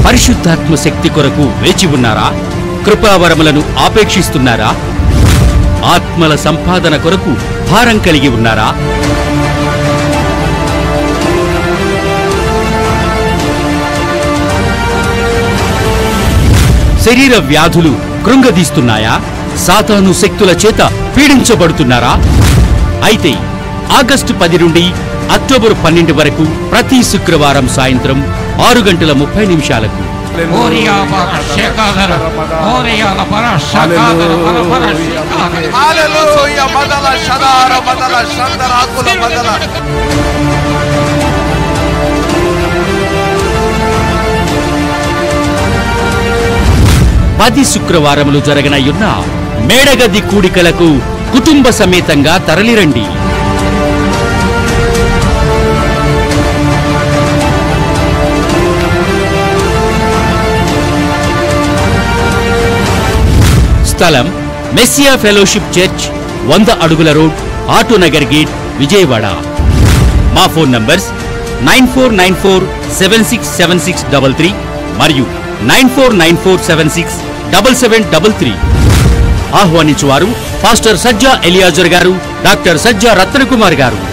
పరిశుద్ధాత్మ శక్తి కొరకు వేచి ఉన్నారా కృపావరములను ఆపేక్షిస్తున్నారా ఆత్మల సంపాదన కొరకు భారం కలిగి ఉన్నారా శరీర వ్యాధులు కృంగదీస్తున్నాయా సాతాను శక్తుల చేత పీడించబడుతున్నారా అయితే ఆగస్టు పది నుండి అక్టోబర్ పన్నెండు వరకు ప్రతి శుక్రవారం సాయంత్రం ఆరు గంటల ముప్పై నిమిషాలకు Oria para shekadara. Oria la para shakadara para para shekadara. Hallelujah. Madala Shadara Madala Shandara Akula Madala. పది శుక్రవారములు జరగనయున్న మేడగది కూడికలకు కుటుంబ సమేతంగా తరలిరండి స్థలం మెస్సియా ఫెలోషిప్ చర్చ్ వంద అడుగుల రోడ్ ఆటోనగర్ గేట్ విజయవాడ మా phone numbers nine four nine four seven six seven six double three మరియు nine four nine four seven six double seven double three ఆహ్వానించువారు pastor Sajja Eleazar garu doctor Sajja Ratnakumar గారు